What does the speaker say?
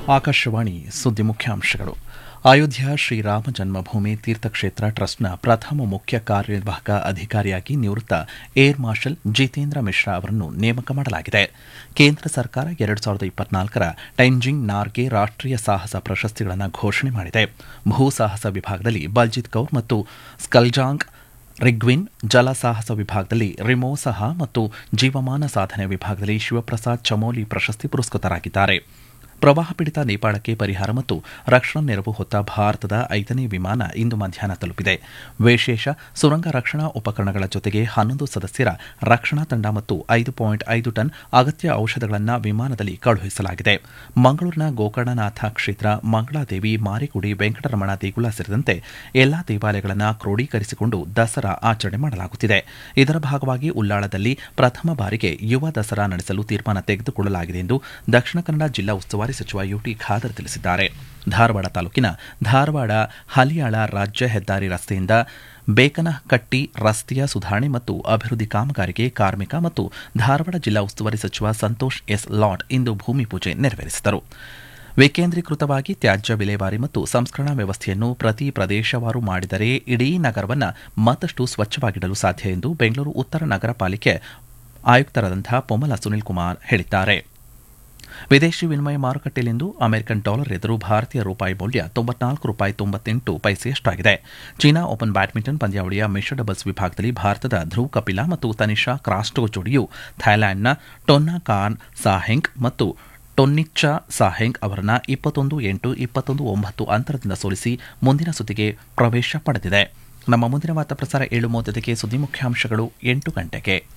ಆಕಾಶವಾಣಿ ಸುದ್ದಿ ಮುಖ್ಯಾಂಶಗಳು ಅಯೋಧ್ಯ ಶ್ರೀರಾಮ ಜನ್ಮಭೂಮಿ ತೀರ್ಥಕ್ಷೇತ್ರ ಟ್ರಸ್ಟ್ನ ಪ್ರಥಮ ಮುಖ್ಯ ಕಾರ್ಯನಿರ್ವಾಹಕ ಅಧಿಕಾರಿಯಾಗಿ ನಿವೃತ್ತ ಏರ್ ಮಾರ್ಷಲ್ ಜಿತೇಂದ್ರ ಮಿಶ್ರಾ ಅವರನ್ನು ನೇಮಕ ಮಾಡಲಾಗಿದೆ ಕೇಂದ್ರ ಸರ್ಕಾರ ಎರಡು ಸಾವಿರದ ಇಪ್ಪತ್ನಾಲ್ಕರ ಟೈಂಜಿಂಗ್ ನಾರ್ಗೆ ರಾಷ್ಟೀಯ ಸಾಹಸ ಪ್ರಶಸ್ತಿಗಳನ್ನು ಘೋಷಣೆ ಮಾಡಿದೆ ಭೂ ಸಾಹಸ ವಿಭಾಗದಲ್ಲಿ ಬಲ್ಜಿತ್ ಕೌರ್ ಮತ್ತು ಸ್ಕಲ್ಜಾಂಗ್ ರಿಗ್ವಿನ್ ಜಲ ಸಾಹಸ ವಿಭಾಗದಲ್ಲಿ ರಿಮೋ ಸಹ ಮತ್ತು ಜೀವಮಾನ ಸಾಧನೆ ವಿಭಾಗದಲ್ಲಿ ಶಿವಪ್ರಸಾದ್ ಚಮೋಲಿ ಪ್ರಶಸ್ತಿ ಪುರಸ್ಕೃತರಾಗಿದ್ದಾರೆ ಪ್ರವಾಹ ಪೀಡಿತ ನೇಪಾಳಕ್ಕೆ ಪರಿಹಾರ ಮತ್ತು ರಕ್ಷಣಾ ನೆರವು ಹೊತ್ತ ಭಾರತದ ಐದನೇ ವಿಮಾನ ಇಂದು ಮಧ್ಯಾಹ್ನ ತಲುಪಿದೆ ವಿಶೇಷ ಸುರಂಗ ರಕ್ಷಣಾ ಉಪಕರಣಗಳ ಜೊತೆಗೆ ಹನ್ನೊಂದು ಸದಸ್ಯರ ರಕ್ಷಣಾ ತಂಡ ಮತ್ತು ಐದು ಪಾಯಿಂಟ್ ಐದು ಟನ್ ಅಗತ್ಯ ಔಷಧಗಳನ್ನು ವಿಮಾನದಲ್ಲಿ ಕಳುಹಿಸಲಾಗಿದೆ ಮಂಗಳೂರಿನ ಗೋಕರ್ಣನಾಥ ಕ್ಷೇತ್ರ ಮಂಗಳಾದೇವಿ ಮಾರಿಗುಡಿ ವೆಂಕಟರಮಣ ದೇಗುಲ ಸೇರಿದಂತೆ ಎಲ್ಲಾ ದೇವಾಲಯಗಳನ್ನು ಕ್ರೋಢೀಕರಿಸಿಕೊಂಡು ದಸರಾ ಆಚರಣೆ ಮಾಡಲಾಗುತ್ತಿದೆ ಇದರ ಭಾಗವಾಗಿ ಉಲ್ಲಾಳದಲ್ಲಿ ಪ್ರಥಮ ಬಾರಿಗೆ ಯುವ ದಸರಾ ನಡೆಸಲು ತೀರ್ಮಾನ ತೆಗೆದುಕೊಳ್ಳಲಾಗಿದೆ ಎಂದು ದಕ್ಷಿಣ ಕನ್ನಡ ಜಿಲ್ಲಾ ಉಸ್ತುವಾರಿ ಸಚಿವ ಯುಟಿ ಖಾದರ್ ತಿಳಿಸಿದ್ದಾರೆ ಧಾರವಾಡ ತಾಲೂಕಿನ ಧಾರವಾಡ ಹಲಿಯಾಳ ರಾಜ್ಯ ಹೆದ್ದಾರಿ ರಸ್ತೆಯಿಂದ ಬೇಕನಕಟ್ಟಿ ರಸ್ತೆಯ ಸುಧಾರಣೆ ಮತ್ತು ಅಭಿವೃದ್ಧಿ ಕಾಮಗಾರಿಗೆ ಕಾರ್ಮಿಕ ಮತ್ತು ಧಾರವಾಡ ಜಿಲ್ಲಾ ಉಸ್ತುವಾರಿ ಸಚಿವ ಸಂತೋಷ್ ಎಸ್ ಲಾಟ್ ಇಂದು ಭೂಮಿ ಪೂಜೆ ನೆರವೇರಿಸಿದರು ವಿಕೇಂದ್ರೀಕೃತವಾಗಿ ತ್ಯಾಜ್ಯ ವಿಲೇವಾರಿ ಮತ್ತು ಸಂಸ್ಕರಣಾ ವ್ಯವಸ್ಥೆಯನ್ನು ಪ್ರತಿ ಪ್ರದೇಶವಾರು ಮಾಡಿದರೆ ಇಡೀ ನಗರವನ್ನು ಮತ್ತಷ್ಟು ಸ್ವಚ್ಛವಾಗಿಡಲು ಸಾಧ್ಯ ಎಂದು ಬೆಂಗಳೂರು ಉತ್ತರ ನಗರ ಪಾಲಿಕೆ ಆಯುಕ್ತರಾದಂತಹ ಪೊಮ್ಮಲ ಸುನಿಲ್ ಕುಮಾರ್ ಹೇಳಿದ್ದಾರೆ ವಿದೇಶಿ ವಿನಿಮಯ ಮಾರುಕಟ್ಟೆಯಲ್ಲಿಂದು ಅಮೆರಿಕನ್ ಡಾಲರ್ ಎದುರು ಭಾರತೀಯ ರೂಪಾಯಿ ಮೌಲ್ಯ ತೊಂಬತ್ನಾಲ್ಕು ರೂಪಾಯಿ ತೊಂಬತ್ತೆಂಟು ಪೈಸೆಯಷ್ಟಾಗಿದೆ ಚೀನಾ ಓಪನ್ ಬ್ಯಾಡ್ಮಿಂಟನ್ ಪಂದ್ಯಾವಳಿಯ ಮಿಶ್ರ ಡಬಲ್ಸ್ ವಿಭಾಗದಲ್ಲಿ ಭಾರತದ ಧ್ರುವ್ ಕಪಿಲಾ ಮತ್ತು ತನಿಷಾ ಕ್ರಾಸ್ಟೋ ಜೋಡಿಯು ಥೈಲ್ಯಾಂಡ್ನ ಟೊನ್ನಾ ಕಾನ್ ಸಾಹೆಂಗ್ ಮತ್ತು ಟೊನ್ನಿಚ್ಚಾ ಸಾಹೆಂಗ್ ಅವರನ್ನ ಇಪ್ಪತ್ತೊಂದು ಎಂಟು ಇಪ್ಪತ್ತೊಂದು ಒಂಬತ್ತು ಅಂತರದಿಂದ ಸೋಲಿಸಿ ಮುಂದಿನ ಸುತ್ತಿಗೆ ಪ್ರವೇಶ ಪಡೆದಿದೆ ನಮ್ಮ ಮುಂದಿನ ವಾರ್ತಾ ಪ್ರಸಾರ ಏಳು ಮೂವತ್ತಕ್ಕೆ ಸುದ್ದಿ ಮುಖ್ಯಾಂಶಗಳು ಎಂಟು ಗಂಟೆಗೆ